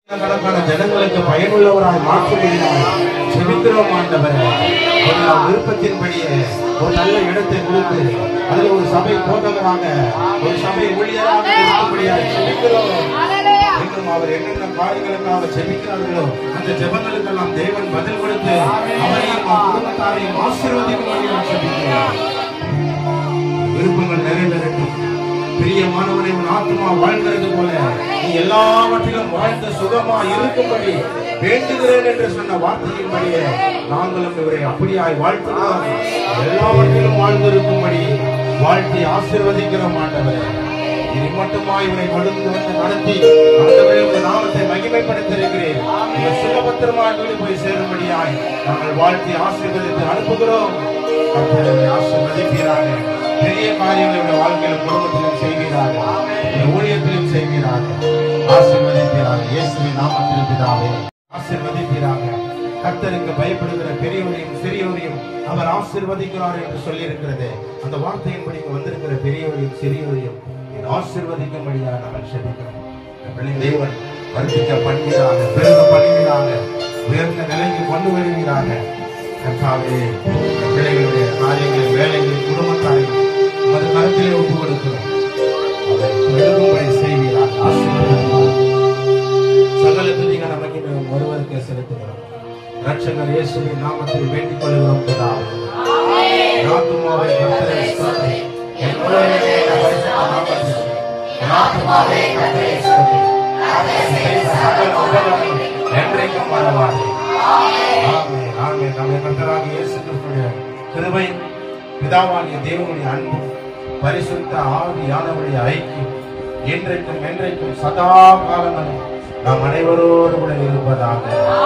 கணக்கான ஜனங்களுக்கு பயனுள்ளவராய் மாற்றுகிறார் செபிக்கிறோம் ஆண்டவரே அவருடைய விருப்பத்தின்படியே ஒரு நல்ல இடத்தை கொடுத்து அதில் ஒரு சபை போதகராக ஒரு சபை ஊழியராக இருக்கும்படியாக செபிக்கிறோம் இன்னும் அவர் என்னென்ன காரியங்களுக்காக செபிக்கிறார்களோ அந்த ஜெபங்களுக்கெல்லாம் தேவன் பதில் கொடுத்து அவரையும் அவர் குடும்பத்தாரையும் ஆசீர்வதிக்கும்படியாக செபிக்கிறோம் விருப்பங்கள் நிறைவேறட்டும் பிரியமானவனை உன் ஆத்மா வாழ்கிறது போல நீ எல்லாவற்றிலும் வாழ்ந்த சுகமா இருக்கும்படி வேண்டுகிறேன் என்று சொன்ன வார்த்தையின்படியே நாங்களும் இவரை அப்படியாய் வாழ்த்துகிறோம் எல்லாவற்றிலும் வாழ்ந்திருக்கும்படி வாழ்த்தி ஆசீர்வதிக்கிறோம் ஆண்டவரே இனி மட்டுமா இவரை கொண்டு வந்து நடத்தி ஆண்டவரே உங்கள் நாமத்தை மகிமைப்படுத்திருக்கிறேன் இவர் சுகபத்திரமாக வீடு போய் சேரும்படியாய் நாங்கள் வாழ்த்தி ஆசீர்வதித்து அனுப்புகிறோம் கர்த்தரை ஆசீர்வதிப்பீராக பெரிய காரியங்களை உடைய வாழ்க்கையிலும் குடும்பத்திலும் செய்கிறார்கள் இந்த ஊழியத்திலும் செய்கிறார்கள் ஆசீர்வதிப்பீராக இயேசுவின் நாமத்தில் பிதாவே ஆசீர்வதிப்பீராக கர்த்தருக்கு பயப்படுகிற பெரியவரையும் சிறியவரையும் அவர் ஆசீர்வதிக்கிறார் என்று சொல்லி இருக்கிறது அந்த வார்த்தையின்படி இங்கு வந்திருக்கிற பெரியவரையும் சிறியவரையும் நீர் ஆசீர்வதிக்கும்படியாக நாங்கள் செபிக்கிறோம் இந்த பிள்ளை தேவன் வர்த்திக்க பண்ணுகிறாங்க பெருக பண்ணுகிறாங்க உயர்ந்த நிலைக்கு கொண்டு வருகிறாங்க கர்த்தாவே இந்த பிள்ளைகளுடைய காரியங்களை வேலைகளை குடும்பத்தாரையும் உமது கருத்திலே ஒப்பு கொடுக்கிறோம் அதை பெருகும்படி செய்வீராக ஆசீர்வதிப்பீராக சகல துதிக நமக்கு நாம் ஒருவருக்கே செலுத்துகிறோம் ரட்சகர் இயேசுவின் நாமத்தில் வேண்டிக் கொள்கிறோம் பிதாவே என் ஆத்துமாவை கர்த்தரை ஸ்தோத்திரி. என் உள்ளமே என் பரிசுத்த நாமத்தை என் ஆத்துமாவே கர்த்தரை ஸ்தோத்திரி. செய்த சகல உபகாரங்கள் என்றைக்கும் மறவாதே. ஆமென், ஆமென். நம்முடைய கர்த்தராகிய இயேசு கிறிஸ்துவின் கிருபை பிதாவாகிய தேவனுடைய அன்பு பரிசுத்த ஆவியானவருடைய ஐக்கியம் என்றைக்கும் என்றைக்கும் சதா காலங்களும் நாம் அனைவரோடு கூட இருப்பதாக